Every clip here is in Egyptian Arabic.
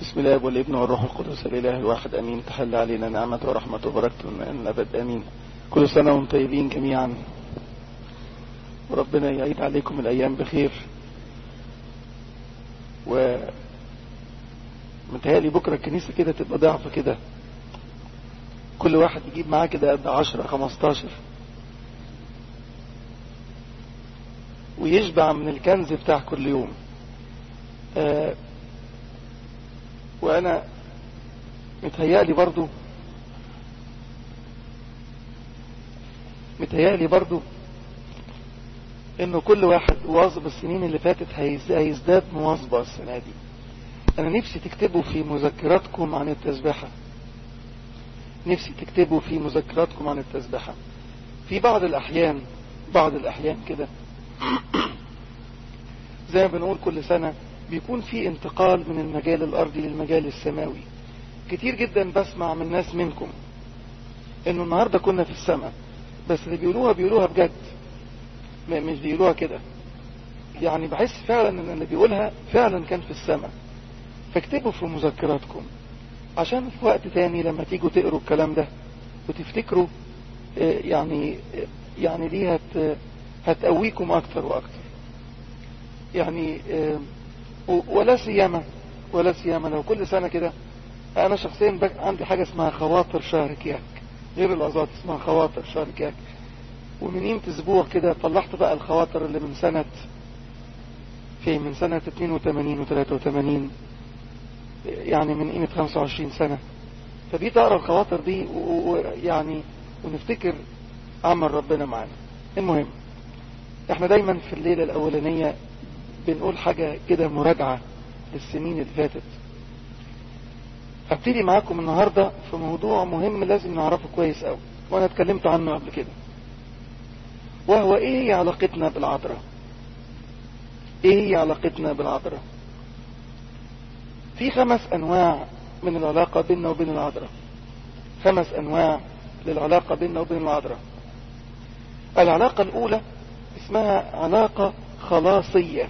بسم الله والابن والروح القدس الاله الواحد امين تحل علينا نعمة ورحمة وبركة من الابد امين كل سنة وانتم طيبين جميعا وربنا يعيد عليكم الايام بخير و متهيألي بكرة الكنيسة كده تبقى ضعف كده كل واحد يجيب معاه كده قد عشرة خمستاشر ويشبع من الكنز بتاع كل يوم آه وانا متهيألي برضو متهيألي برضو انه كل واحد واظب السنين اللي فاتت هيزداد مواظبة السنة دي انا نفسي تكتبوا في مذكراتكم عن التسبحة نفسي تكتبوا في مذكراتكم عن التسبحة في بعض الاحيان بعض الاحيان كده زي ما بنقول كل سنة بيكون في انتقال من المجال الارضي للمجال السماوي كتير جدا بسمع من ناس منكم انه النهاردة كنا في السماء بس اللي بيقولوها بيقولوها بجد مش بيقولوها كده يعني بحس فعلا ان اللي بيقولها فعلا كان في السماء فاكتبوا في مذكراتكم عشان في وقت تاني لما تيجوا تقروا الكلام ده وتفتكروا يعني يعني دي هت هتقويكم اكتر واكتر يعني ولا سيما ولا سيما لو كل سنة كده انا شخصيا عندي حاجة اسمها خواطر شهر كياك غير العظات اسمها خواطر شهر كياك ومن قيمة اسبوع كده طلعت بقى الخواطر اللي من سنة في من سنة 82 و 83 يعني من قيمة 25 سنة فبقيت اقرا الخواطر دي ويعني ونفتكر عمل ربنا معانا المهم احنا دايما في الليلة الاولانية بنقول حاجة كده مراجعة للسنين اللي فاتت هبتدي معاكم النهاردة في موضوع مهم لازم نعرفه كويس قوي وانا اتكلمت عنه قبل كده وهو ايه هي علاقتنا بالعذراء ايه هي علاقتنا بالعذراء في خمس انواع من العلاقة بيننا وبين العذراء خمس انواع للعلاقة بيننا وبين العذراء العلاقة الاولى اسمها علاقة خلاصية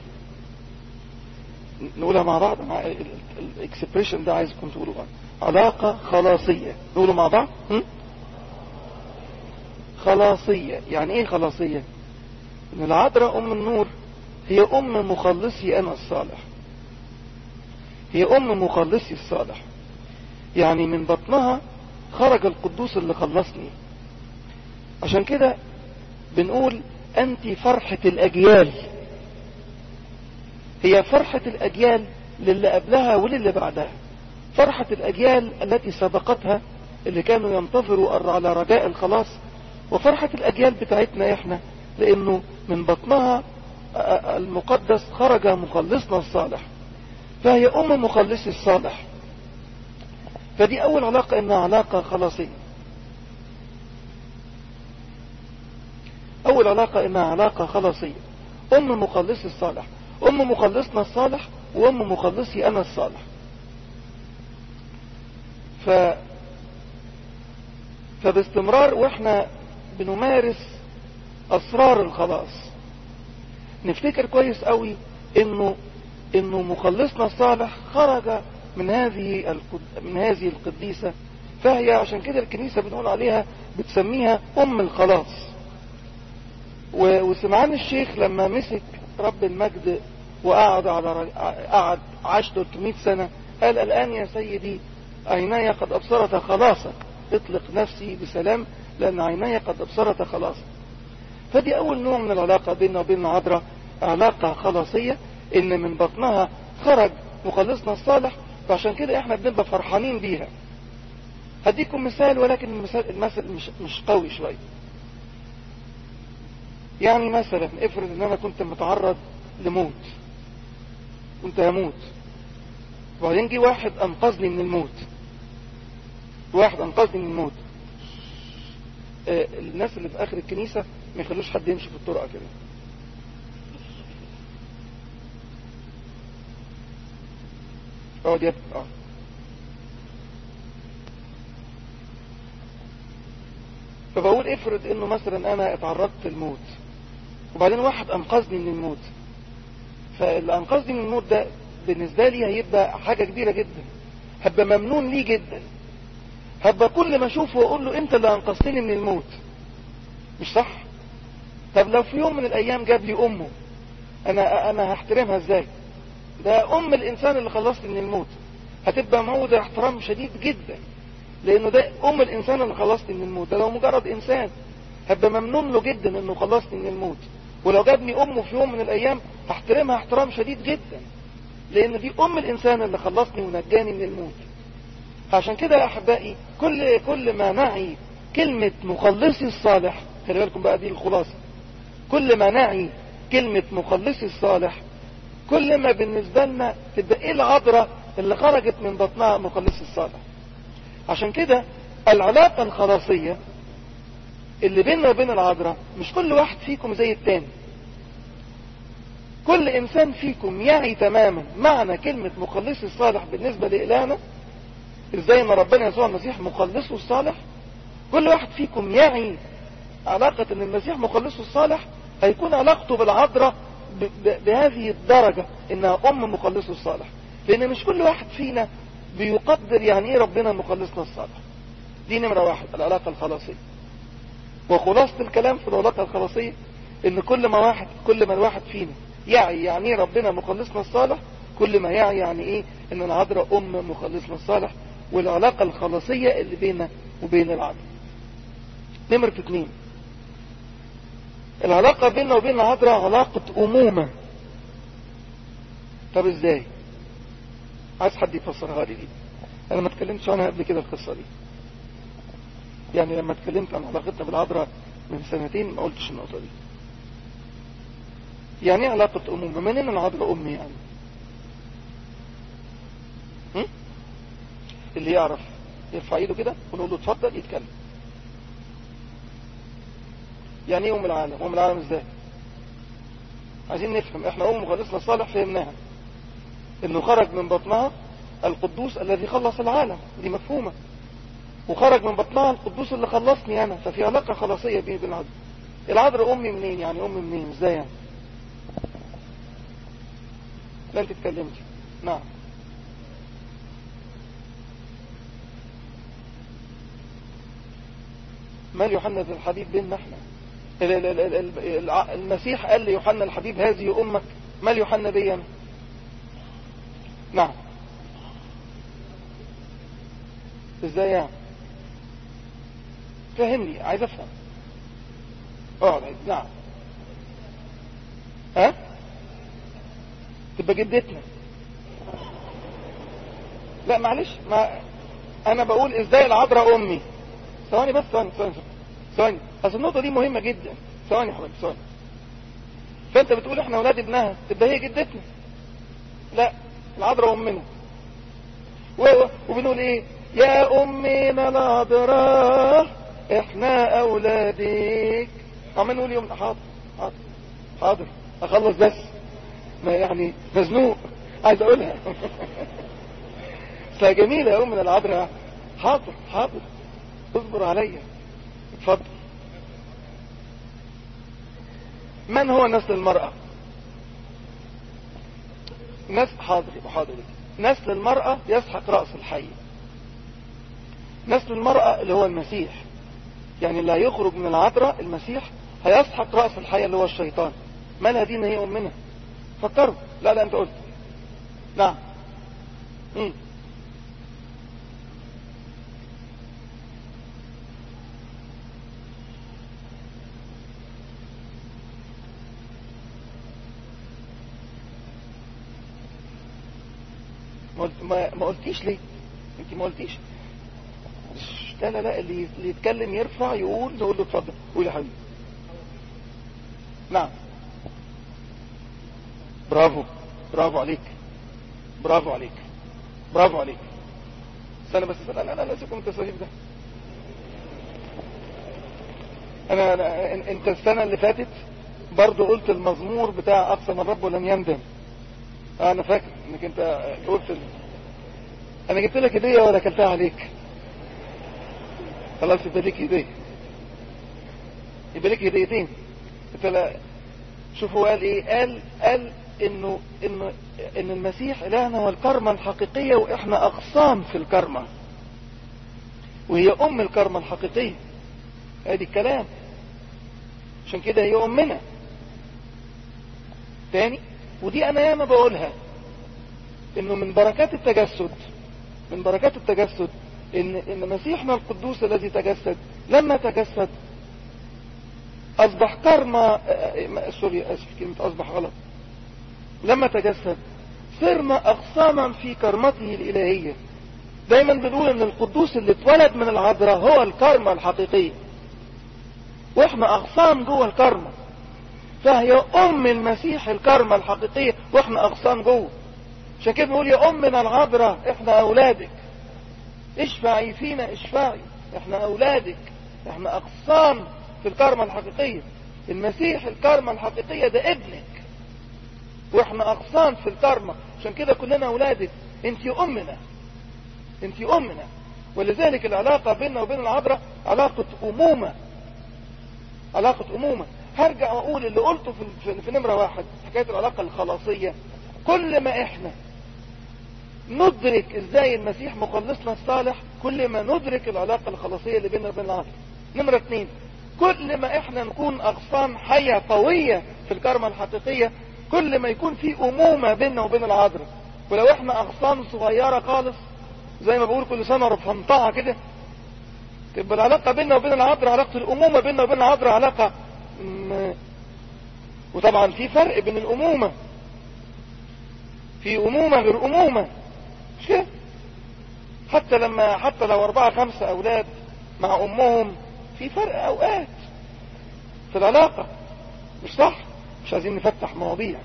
نقولها مع بعض مع الاكسبريشن ده عايزكم تقولوا بعض علاقة خلاصية نقولوا مع بعض هم؟ خلاصية يعني ايه خلاصية ان العذراء ام النور هي ام مخلصي انا الصالح هي ام مخلصي الصالح يعني من بطنها خرج القدوس اللي خلصني عشان كده بنقول انت فرحة الاجيال هي فرحة الاجيال للي قبلها وللي بعدها فرحة الاجيال التي سبقتها اللي كانوا ينتظروا على رجاء الخلاص وفرحة الاجيال بتاعتنا احنا لانه من بطنها المقدس خرج مخلصنا الصالح فهي ام مخلصي الصالح فدي اول علاقة انها علاقة خلاصية اول علاقة انها علاقة خلاصية ام مخلصي الصالح ام مخلصنا الصالح وام مخلصي انا الصالح ف فباستمرار واحنا بنمارس اسرار الخلاص نفتكر كويس قوي انه انه مخلصنا الصالح خرج من هذه القد... من هذه القديسة فهي عشان كده الكنيسة بنقول عليها بتسميها ام الخلاص و... وسمعان الشيخ لما مسك رب المجد وقعد على قعد عاش 300 سنة قال الآن يا سيدي عيناي قد أبصرت خلاصك اطلق نفسي بسلام لأن عيناي قد أبصرت خلاصك فدي أول نوع من العلاقة بيننا وبين العذراء علاقة خلاصية إن من بطنها خرج مخلصنا الصالح فعشان كده احنا بنبقى فرحانين بيها هديكم مثال ولكن المثال, المثل مش, مش قوي شوية يعني مثلا افرض ان انا كنت متعرض لموت كنت هموت وبعدين جه واحد انقذني من الموت واحد انقذني من الموت آه الناس اللي في اخر الكنيسة ما يخلوش حد يمشي في الطرقة كده اقعد يا اه فبقول افرض انه مثلا انا اتعرضت للموت وبعدين واحد انقذني من الموت فاللي انقذني من الموت ده بالنسبة لي هيبقى حاجة كبيرة جدا هبقى ممنون ليه جدا هبقى كل ما اشوفه واقول له انت اللي انقذتني من الموت مش صح طب لو في يوم من الايام جاب لي امه انا انا هحترمها ازاي ده ام الانسان اللي خلصني من الموت هتبقى موضع احترام شديد جدا لانه ده ام الانسان اللي خلصني من الموت ده لو مجرد انسان هبقى ممنون له جدا انه خلصني من الموت ولو جابني امه في يوم من الايام هحترمها احترام شديد جدا لان دي ام الانسان اللي خلصني ونجاني من الموت عشان كده يا احبائي كل كل ما نعي كلمة مخلصي الصالح خلي بالكم بقى دي الخلاصة كل ما نعي كلمة مخلصي الصالح كل ما بالنسبة لنا تبقى ايه العذراء اللي خرجت من بطنها مخلصي الصالح عشان كده العلاقة الخلاصية اللي بيننا وبين العذراء مش كل واحد فيكم زي التاني كل انسان فيكم يعي تماما معنى كلمة مخلصي الصالح بالنسبة لإلهنا ازاي ان ربنا يسوع المسيح مخلصه الصالح كل واحد فيكم يعي علاقة ان المسيح مخلصه الصالح هيكون علاقته بالعذراء بهذه الدرجة انها ام مخلصه الصالح لان مش كل واحد فينا بيقدر يعني ايه ربنا مخلصنا الصالح دي نمرة واحد العلاقة الخلاصية وخلاصة الكلام في العلاقة الخلاصية ان كل ما واحد كل ما الواحد فينا يعي يعني ايه ربنا مخلصنا الصالح كل ما يعي يعني ايه ان العذراء ام مخلصنا الصالح والعلاقة الخلاصية اللي بيننا وبين العذراء نمرة اتنين العلاقة بيننا وبين العذراء علاقة امومة طب ازاي عايز حد يفسرها لي دي انا ما اتكلمتش عنها قبل كده القصة دي يعني لما اتكلمت عن علاقتنا بالعذراء من سنتين ما قلتش النقطة دي يعني ايه علاقة امومة منين العذراء امي يعني هم؟ اللي يعرف يرفع ايده كده ونقول له اتفضل يتكلم يعني ايه ام العالم ام العالم ازاي عايزين نفهم احنا ام مخلصنا الصالح فهمناها انه خرج من بطنها القدوس الذي خلص العالم دي مفهومة وخرج من بطنها القدوس اللي خلصني انا ففي علاقة خلاصية بيني وبين العذراء العذراء امي منين يعني امي منين ازاي يعني لا انت اتكلمتي نعم مال يوحنا ذا الحبيب بيننا احنا المسيح قال ليوحنا الحبيب هذه امك مال يوحنا بي انا نعم ازاي يعني فهمني عايز افهم اقعد نعم ها تبقى جدتنا لا معلش ما انا بقول ازاي العذراء امي ثواني بس ثواني ثواني ثواني اصل النقطه دي مهمه جدا ثواني يا حبيبي ثواني فانت بتقول احنا اولاد ابنها تبقى هي جدتنا لا العذراء امنا وبنقول ايه يا امنا العذراء احنا اولادك عمال نقول يوم حاضر حاضر حاضر اخلص بس ما يعني مزنوق عايز اقولها فجميلة يا امنا العذراء حاضر حاضر اصبر عليا اتفضل من هو نسل المرأة نسل حاضر حاضر نسل المرأة يسحق رأس الحي نسل المرأة اللي هو المسيح يعني اللي هيخرج من العذراء المسيح هيسحق رأس الحي اللي هو الشيطان مالها دينا هي أمنا فكروا لا لا انت قلت نعم مم. ما, قلت ما, ما قلتيش ليه انت ما قلتيش لا لا لا اللي اللي يتكلم يرفع يقول نقول له اتفضل قول يا حبيبي نعم برافو برافو عليك برافو عليك برافو عليك استنى بس استنى لا لا لا سيبكم التصريف ده انا, أنا انت السنة اللي فاتت برضو قلت المزمور بتاع اقسم الرب ولم يندم انا فاكر انك انت قلت ال... انا جبت لك هدية ولا كلتها عليك خلاص يبقى ليك هدية يبقى ليك هديتين انت لا شوف هو قال ايه قال قال انه انه ان المسيح الهنا هو الكرمة الحقيقية واحنا اقسام في الكرمة وهي ام الكرمة الحقيقية ادي الكلام عشان كده هي امنا تاني ودي انا ياما بقولها انه من بركات التجسد من بركات التجسد ان ان مسيحنا القدوس الذي تجسد لما تجسد اصبح كرمة سوري اسف كلمة اصبح غلط لما تجسد صرنا اقساما في كرمته الالهية دايما بنقول ان القدوس اللي اتولد من العذراء هو الكرمة الحقيقية واحنا اغصان جوه الكرمة فهي ام المسيح الكرمة الحقيقية واحنا اغصان جوه عشان كده بنقول يا امنا العذراء احنا اولادك اشفعي فينا اشفعي احنا اولادك احنا اغصان في الكرمة الحقيقية المسيح الكرمة الحقيقية ده ابنك واحنا اغصان في الكرمة عشان كده كلنا اولادك انت امنا انت امنا ولذلك العلاقة بيننا وبين العذراء علاقة امومة علاقة امومة هرجع واقول اللي قلته في, في, في نمرة واحد حكاية العلاقة الخلاصية كل ما احنا ندرك ازاي المسيح مخلصنا الصالح كل ما ندرك العلاقة الخلاصية اللي بيننا وبين العذراء نمرة اتنين كل ما احنا نكون اغصان حية قوية في الكرمة الحقيقية كل ما يكون في امومة بيننا وبين العذراء ولو احنا اغصان صغيرة خالص زي ما بقول كل سنة رفنطعة كده تبقى العلاقة بيننا وبين العذراء علاقة الامومة بيننا وبين العذراء علاقة م... وطبعا في فرق بين الامومة في امومة غير امومة مش كده حتى لما حتى لو اربعة خمسة اولاد مع امهم في فرق اوقات في العلاقة مش صح مش عايزين نفتح مواضيع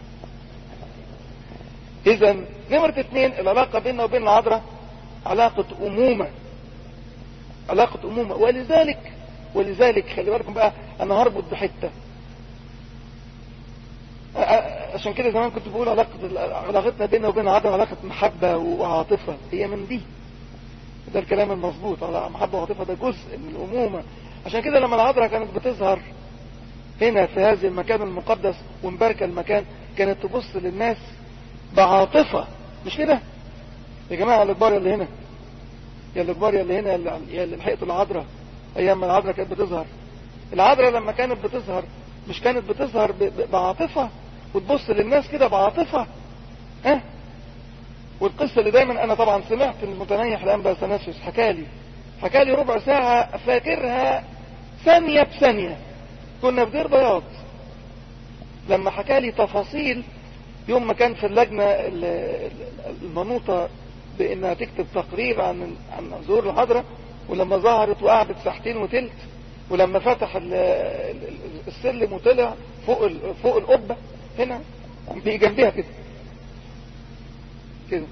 اذا نمرة اتنين العلاقة بيننا وبين العذراء علاقة امومة علاقة امومة ولذلك ولذلك خلي بالكم بقى انا هربط بحتة عشان كده زمان كنت بقول علاقة علاقتنا بيننا وبين العذراء علاقة محبة وعاطفة هي من دي ده الكلام المظبوط محبة وعاطفة ده جزء من الامومة عشان كده لما العذراء كانت بتظهر هنا في هذا المكان المقدس ومباركة المكان كانت تبص للناس بعاطفة مش كده يا جماعة الكبار اللي هنا يا الكبار اللي هنا يا اللي لحقتوا العذراء ايام ما العذراء كانت بتظهر العذراء لما كانت بتظهر مش كانت بتظهر بعاطفة وتبص للناس كده بعاطفة ها أه؟ والقصة اللي دايما انا طبعا سمعت المتنيح الان بأثناسيوس حكالي حكالي ربع ساعة فاكرها ثانية بثانية كنا في دير بياض لما حكالي تفاصيل يوم ما كان في اللجنة المنوطة بانها تكتب تقرير عن عن ظهور الحضرة ولما ظهرت وقعدت ساعتين وتلت ولما فتح السلم وطلع فوق فوق القبة هنا جنبها كده كده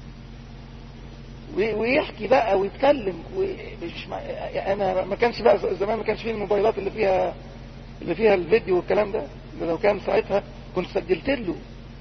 ويحكي بقى ويتكلم ومش ما انا ما كانش بقى زمان ما كانش فيه الموبايلات اللي فيها اللي فيها الفيديو والكلام ده لو كان ساعتها كنت سجلت له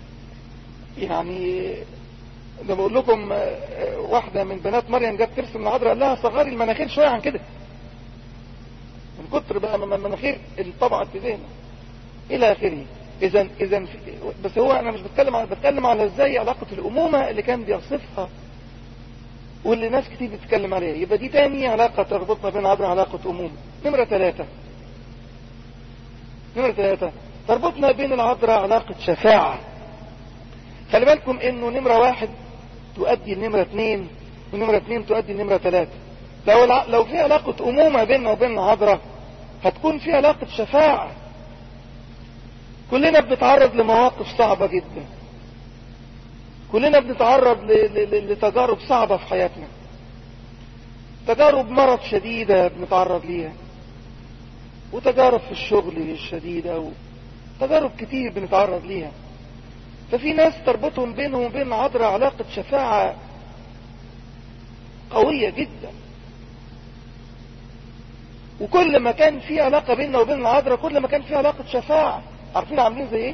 يعني ده بقول لكم واحدة من بنات مريم جت ترسم العذراء قال لها صغري المناخير شوية عن كده من كتر بقى من المناخير اللي طبعت في ذهنه الى اخره اذا اذا بس هو انا مش بتكلم على بتكلم على ازاي علاقة الامومة اللي كان بيصفها واللي ناس كتير بتتكلم عليها يبقى دي تاني علاقة تربطنا بين عبر علاقة امومة نمرة ثلاثة نمرة ثلاثة تربطنا بين العذراء علاقة شفاعة خلي بالكم انه نمرة واحد تؤدي لنمرة اثنين ونمرة اثنين تؤدي لنمرة ثلاثة لو الع... لو في علاقة امومة بيننا وبين العذراء هتكون في علاقة شفاعة كلنا بنتعرض لمواقف صعبة جدا كلنا بنتعرض ل... ل... لتجارب صعبة في حياتنا تجارب مرض شديدة بنتعرض ليها وتجارب في الشغل الشديدة وتجارب كتير بنتعرض ليها ففي ناس تربطهم بينهم وبين العذراء علاقة شفاعة قوية جدا وكل ما كان في علاقة بيننا وبين العذراء كل ما كان في علاقة شفاعة عارفين عاملين زي ايه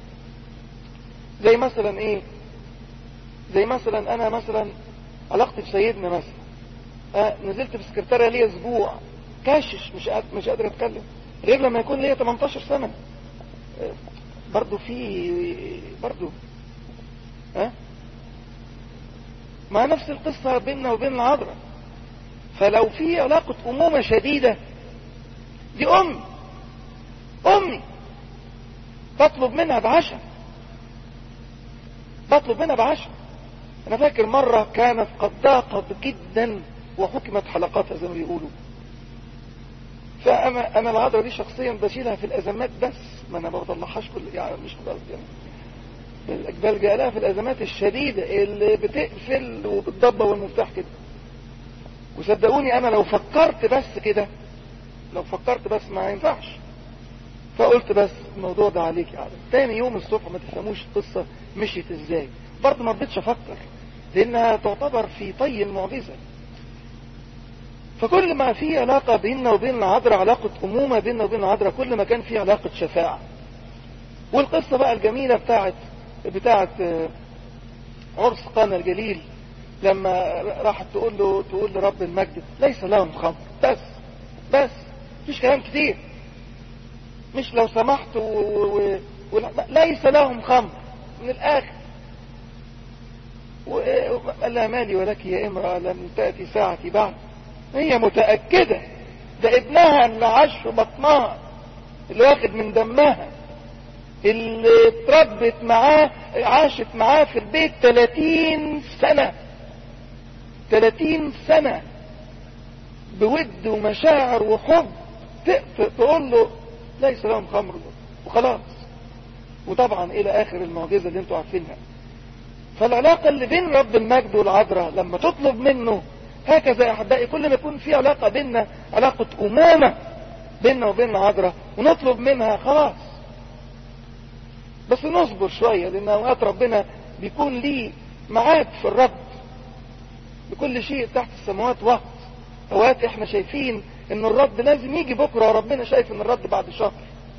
زي مثلا ايه زي مثلا انا مثلا علاقتي بسيدنا مثلا آه نزلت في سكرتاريا ليا اسبوع كاشش مش قادر مش قادر اتكلم غير لما يكون ليا 18 سنة آه برضو في برضو ها ما نفس القصة بيننا وبين العذراء فلو في علاقة أمومة شديدة دي أم أمي بطلب منها بعشاء بطلب منها بعشاء أنا فاكر مرة كانت قد ضاقت جدا وحكمت حلقاتها زي ما بيقولوا فأنا أنا العذراء دي شخصيا بشيلها في الأزمات بس ما أنا ما بطلعهاش كل يعني مش قصدي يعني بلجأ لها في الأزمات الشديدة اللي بتقفل وبتضبى والمفتاح كده وصدقوني أنا لو فكرت بس كده لو فكرت بس ما ينفعش فقلت بس الموضوع ده عليك يا عالم تاني يوم الصبح ما تفهموش القصة مشيت ازاي برضه ما رضيتش افكر لانها تعتبر في طي المعجزة فكل ما في علاقة بيننا وبين العذراء علاقة أمومة بيننا وبين العذراء كل ما كان في علاقة شفاعة والقصة بقى الجميلة بتاعت بتاعت عرس قانا الجليل لما راحت تقول له تقول لرب المجد ليس لهم خمر بس بس مفيش كلام كتير مش لو سمحت و... و... و... ليس لهم خمر من الاخر وقال لها مالي ولك يا امرأة لم تأتي ساعتي بعد هي متأكدة ده ابنها اللي عاش في بطنها اللي واخد من دمها اللي اتربت معاه عاشت معاه في البيت 30 سنة 30 سنة بود ومشاعر وحب تقول له ليس لهم خمر وخلاص وطبعا الى اخر المعجزة اللي انتوا عارفينها فالعلاقة اللي بين رب المجد والعذراء لما تطلب منه هكذا يا احبائي كل ما يكون في علاقة بيننا علاقة امامة بيننا وبين العذراء ونطلب منها خلاص بس نصبر شوية لان اوقات ربنا بيكون ليه معاد في الرب بكل شيء تحت السماوات وقت اوقات احنا شايفين ان الرد لازم يجي بكرة وربنا شايف ان الرد بعد شهر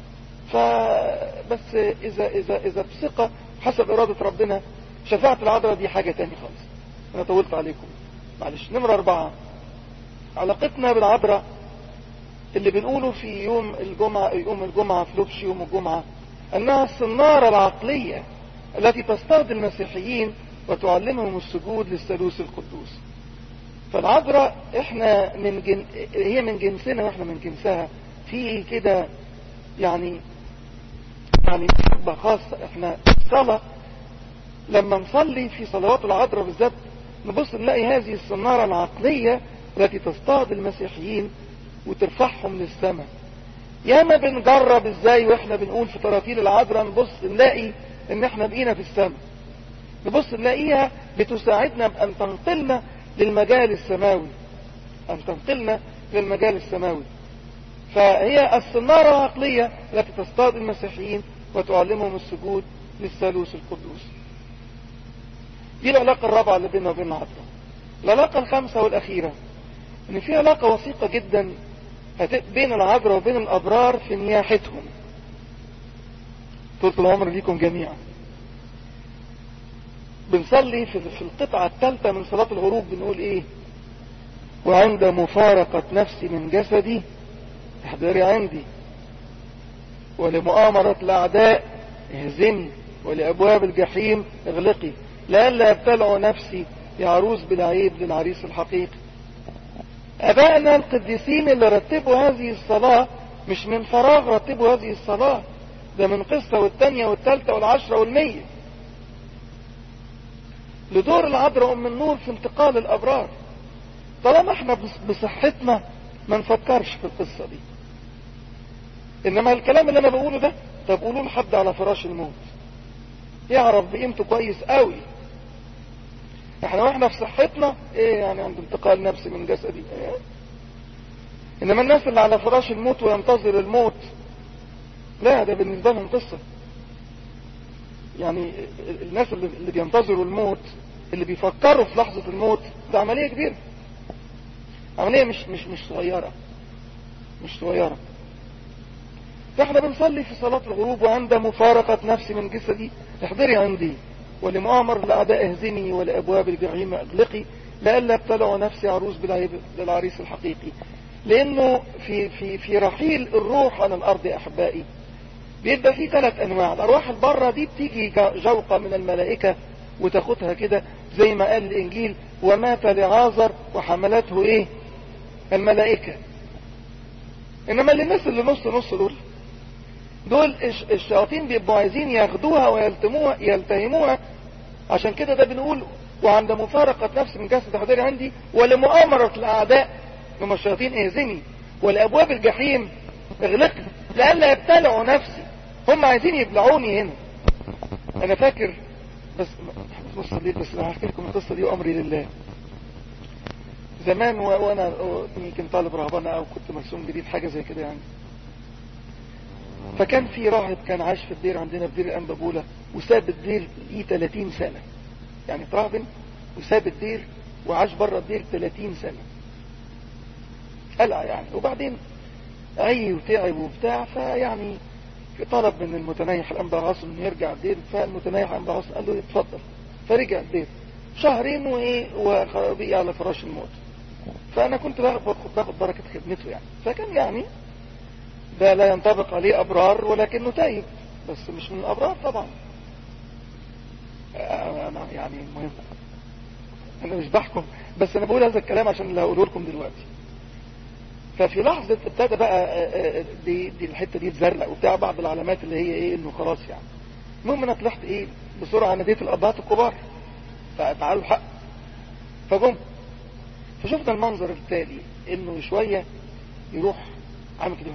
فبس اذا اذا اذا بثقة حسب ارادة ربنا شفاعة العذراء دي حاجة تاني خالص انا طولت عليكم معلش نمرة اربعة علاقتنا بالعذراء اللي بنقوله في يوم الجمعة يوم الجمعة في لبش يوم الجمعة انها الصنارة العقلية التي تصطاد المسيحيين وتعلمهم السجود للثالوث القدوس فالعذراء احنا من جن... هي من جنسنا واحنا من جنسها في كده يعني يعني محبة خاصة احنا الصلاة لما نصلي في صلوات العذراء بالذات نبص نلاقي هذه الصنارة العقلية التي تصطاد المسيحيين وترفعهم للسماء ياما بنجرب ازاي واحنا بنقول في تراتيل العذراء نبص نلاقي ان احنا بقينا في السماء نبص نلاقيها بتساعدنا بان تنقلنا للمجال السماوي ان تنقلنا للمجال السماوي فهي الصنارة العقلية التي تصطاد المسيحيين وتعلمهم السجود للثالوث القدوس دي العلاقة الرابعة اللي بيننا وبين العذراء العلاقة الخامسة والأخيرة ان في علاقة وثيقة جدا بين العذراء وبين الأبرار في نياحتهم طول العمر ليكم جميعا بنصلي في, في القطعة الثالثة من صلاة الغروب بنقول ايه وعند مفارقة نفسي من جسدي احضري عندي ولمؤامرة الأعداء اهزمي ولأبواب الجحيم اغلقي لئلا يبتلعوا نفسي يا عروس بالعيب للعريس الحقيقي أبائنا القديسين اللي رتبوا هذه الصلاة مش من فراغ رتبوا هذه الصلاة ده من قصة والتانية والتالتة والعشرة والمية لدور العذراء أم النور في انتقال الأبرار طالما احنا بصحتنا ما نفكرش في القصة دي انما الكلام اللي انا بقوله ده طب قولوا لحد على فراش الموت يعرف بقيمته كويس قوي احنا واحنا في صحتنا ايه يعني عند انتقال نفسي من جسدي إيه؟ انما الناس اللي على فراش الموت وينتظر الموت لا ده بالنسبة لهم قصة يعني الناس اللي بينتظروا الموت اللي بيفكروا في لحظة الموت ده عملية كبيرة عملية مش مش مش صغيرة مش صغيرة فاحنا بنصلي في صلاة الغروب وعند مفارقة نفسي من جسدي احضري عندي ولمؤامر الأعداء اهزمي ولأبواب الجحيم اغلقي لئلا ابتلعوا نفسي عروس بالعيب للعريس الحقيقي لأنه في في في رحيل الروح عن الأرض يا أحبائي بيبقى في ثلاث انواع الارواح البره دي بتيجي جوقة من الملائكة وتاخدها كده زي ما قال الانجيل ومات لعازر وحملته ايه الملائكة انما اللي الناس اللي نص نص دول دول الشياطين بيبقوا عايزين ياخدوها ويلتموها يلتهموها عشان كده ده بنقول وعند مفارقة نفس من جسد حضري عندي ولمؤامرة الاعداء لما الشياطين اهزمي ولابواب الجحيم اغلقني لألا يبتلعوا نفسي هم عايزين يبلعوني هنا انا فاكر بس بص ليه بس هحكي لكم القصة دي وامري لله زمان وانا يمكن طالب رهبانة او كنت مرسوم جديد حاجة زي كده يعني فكان في راهب كان عايش في الدير عندنا في دير الانبابولة وساب الدير ليه 30 سنة يعني تراهبن وساب الدير وعاش بره الدير 30 سنة قلع يعني وبعدين عي وتعب وبتاع فيعني طلب من المتنيح الانبا غاصن انه يرجع الدير فالمتنيح الانبا غاصن قال له اتفضل فرجع الدير شهرين وايه وبقي على فراش الموت فانا كنت باخد باخد بركة خدمته يعني فكان يعني ده لا ينطبق عليه ابرار ولكنه تايب بس مش من الابرار طبعا انا يعني المهم انا مش بحكم بس انا بقول هذا الكلام عشان اللي هقوله لكم دلوقتي ففي لحظة ابتدى بقى دي, دي الحتة دي تزرق وبتاع بعض العلامات اللي هي ايه انه خلاص يعني المهم انا طلعت ايه بسرعة ناديت الابهات الكبار فتعالوا الحق فجم فشفنا المنظر التالي انه شوية يروح عامل كده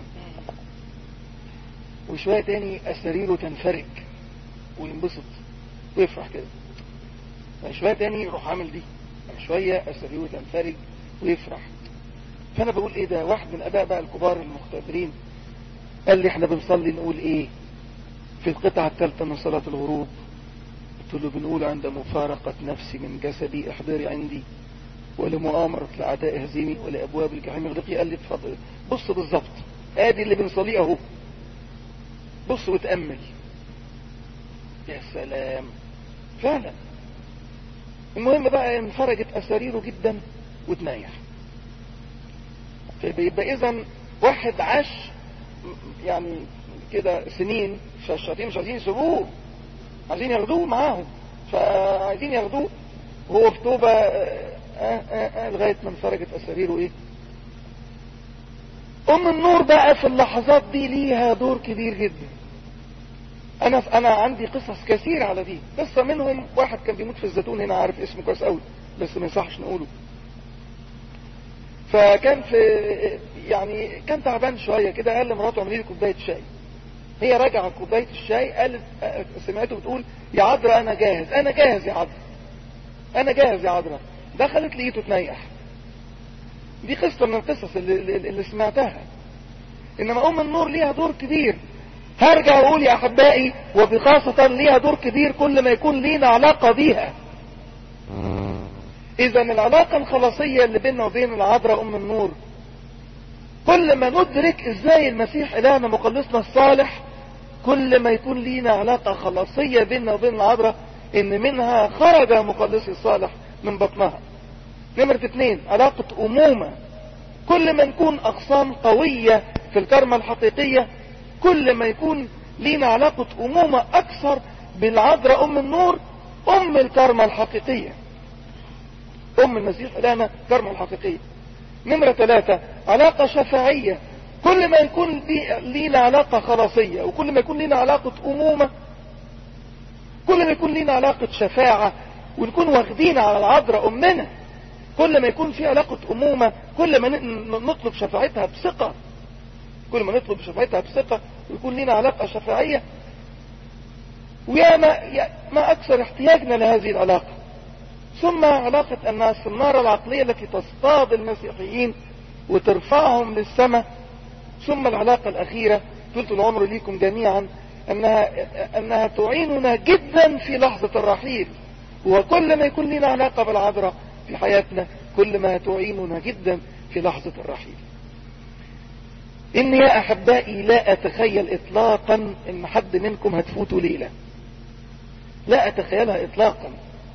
وشوية تاني اساريره تنفرج وينبسط ويفرح كده شوية تاني يروح عامل دي شوية اساريره تنفرج ويفرح فانا بقول ايه ده واحد من اباء بقى الكبار المختبرين قال لي احنا بنصلي نقول ايه في القطعة الثالثة من صلاة الغروب قلت له بنقول عند مفارقة نفسي من جسدي احضري عندي ولمؤامرة الأعداء هزيمي ولأبواب الجحيم اغلقي قال لي اتفضل بص بالظبط ادي اللي بنصليه اهو بص وتأمل يا سلام فعلا المهم بقى انفرجت أساريره جدا وتنايح فيبقى اذا واحد عاش يعني كده سنين فالشياطين مش عايزين يسيبوه عايزين ياخدوه معاهم فعايزين ياخدوه وهو في توبة آه آه آه لغاية ما انفرجت أساريره ايه ام النور بقى في اللحظات دي ليها دور كبير جدا انا انا عندي قصص كثير على دي قصة منهم واحد كان بيموت في الزيتون هنا عارف اسمه كويس قوي بس ما يصحش نقوله فكان في يعني كان تعبان شوية كده قال لمراته اعملي لي كوباية شاي هي راجعة كوباية الشاي قالت سمعته بتقول يا عذرا انا جاهز انا جاهز يا عذرا انا جاهز يا عذرا دخلت لقيته تنيح دي قصة من القصص اللي, اللي سمعتها انما ام النور ليها دور كبير هرجع واقول يا احبائي وبخاصة ليها دور كبير كل ما يكون لينا علاقة بيها اذا العلاقة الخلاصية اللي بيننا وبين العذراء ام النور كل ما ندرك ازاي المسيح الهنا مخلصنا الصالح كل ما يكون لينا علاقة خلاصية بيننا وبين العذراء ان منها خرج مخلصي الصالح من بطنها نمرة اتنين علاقة امومة كل ما نكون اغصان قوية في الكرمة الحقيقية كل ما يكون لينا علاقة امومة اكثر بالعذراء ام النور ام الكرمة الحقيقية ام المسيح لنا كرمة الحقيقية نمرة ثلاثة علاقة شفاعية كل ما يكون لينا علاقة خلاصية وكل ما يكون لينا علاقة امومة كل ما يكون لينا علاقة شفاعة ونكون واخدين على العذراء امنا كل ما يكون في علاقة امومة كل ما نطلب شفاعتها بثقة كل ما نطلب شفاعتها بثقة ويكون لنا علاقة شفاعية ويا ما, يا ما اكثر احتياجنا لهذه العلاقة ثم علاقة انها السنارة العقلية التي تصطاد المسيحيين وترفعهم للسماء ثم العلاقة الاخيرة طولة العمر ليكم جميعا انها, انها تعيننا جدا في لحظة الرحيل وكل ما يكون لنا علاقة بالعذراء في حياتنا كل ما تعيننا جدا في لحظة الرحيل إني يا أحبائي لا أتخيل إطلاقا إن حد منكم هتفوتوا ليلة لا أتخيلها إطلاقا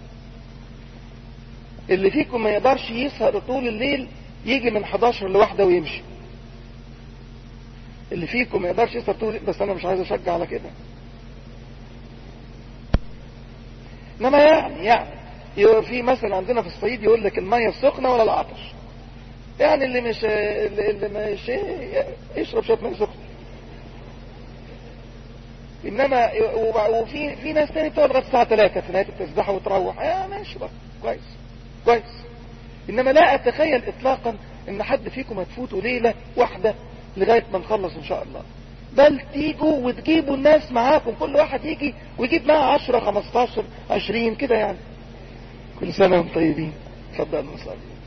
اللي فيكم ما يقدرش يسهر طول الليل يجي من 11 لواحدة ويمشي اللي فيكم ما يقدرش يسهر طول بس انا مش عايز اشجع على كده انما يعني يعني في مثل عندنا في الصعيد يقول لك المية السخنة ولا العطش يعني اللي مش اللي مش يشرب شويه ماء سخن انما وفي في ناس تاني بتقعد لغايه الساعه 3 في نهايه التسبيحه وتروح اه ماشي بقى كويس كويس انما لا اتخيل اطلاقا ان حد فيكم هتفوتوا ليله واحده لغايه ما نخلص ان شاء الله بل تيجوا وتجيبوا الناس معاكم كل واحد يجي ويجيب معاه 10 15 20 كده يعني كل سنه وانتم طيبين اتفضلوا نصلي